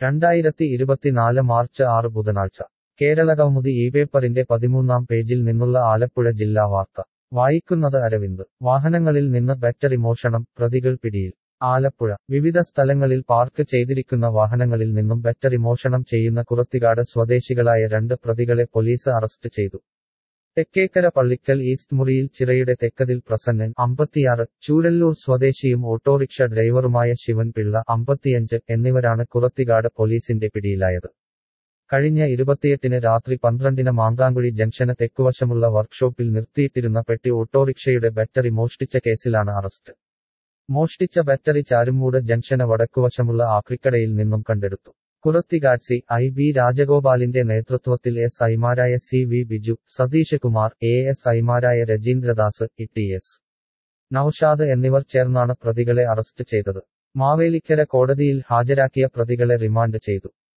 രണ്ടായിരത്തി ഇരുപത്തിനാല് മാർച്ച് ആറ് ബുധനാഴ്ച കേരളകൗമുദി ഈ പേപ്പറിന്റെ പതിമൂന്നാം പേജിൽ നിന്നുള്ള ആലപ്പുഴ ജില്ലാ വാർത്ത വായിക്കുന്നത് അരവിന്ദ് വാഹനങ്ങളിൽ നിന്ന് ബാറ്ററി മോഷണം പ്രതികൾ പിടിയിൽ ആലപ്പുഴ വിവിധ സ്ഥലങ്ങളിൽ പാർക്ക് ചെയ്തിരിക്കുന്ന വാഹനങ്ങളിൽ നിന്നും ബാറ്ററി മോഷണം ചെയ്യുന്ന കുറത്തികാട് സ്വദേശികളായ രണ്ട് പ്രതികളെ പോലീസ് അറസ്റ്റ് ചെയ്തു തെക്കേക്കര പള്ളിക്കൽ ഈസ്റ്റ് മുറിയിൽ ചിറയുടെ തെക്കതിൽ പ്രസന്നൻ അമ്പത്തിയാറ് ചൂരല്ലൂർ സ്വദേശിയും ഓട്ടോറിക്ഷ ഡ്രൈവറുമായ ശിവൻ പിള്ള അമ്പത്തിയഞ്ച് എന്നിവരാണ് കുറത്തികാട് പോലീസിന്റെ പിടിയിലായത് കഴിഞ്ഞ ഇരുപത്തിയെട്ടിന് രാത്രി പന്ത്രണ്ടിന് മാങ്കാങ്കുഴി ജംഗ്ഷന് തെക്കുവശമുള്ള വർക്ക്ഷോപ്പിൽ നിർത്തിയിട്ടിരുന്ന പെട്ടി ഓട്ടോറിക്ഷയുടെ ബാറ്ററി മോഷ്ടിച്ച കേസിലാണ് അറസ്റ്റ് മോഷ്ടിച്ച ബാറ്ററി ചാരുമൂട് ജംഗ്ഷന് വടക്കുവശമുള്ള ആക്രിക്കടയിൽ നിന്നും കണ്ടെടുത്തു കുറത്തിഗാഡ്സി ഐ ബി രാജഗോപാലിന്റെ നേതൃത്വത്തിൽ എസ് ഐമാരായ C V Biju Satheesh Kumar A S ഐമാരായ Rajeendradas E T S Naushad എന്നിവർ ചേർന്നാണ് പ്രതികളെ അറസ്റ്റ് ചെയ്തത് മാവേലിക്കര കോടതിയിൽ ഹാജരാക്കിയ പ്രതികളെ റിമാൻഡ് ചെയ്തു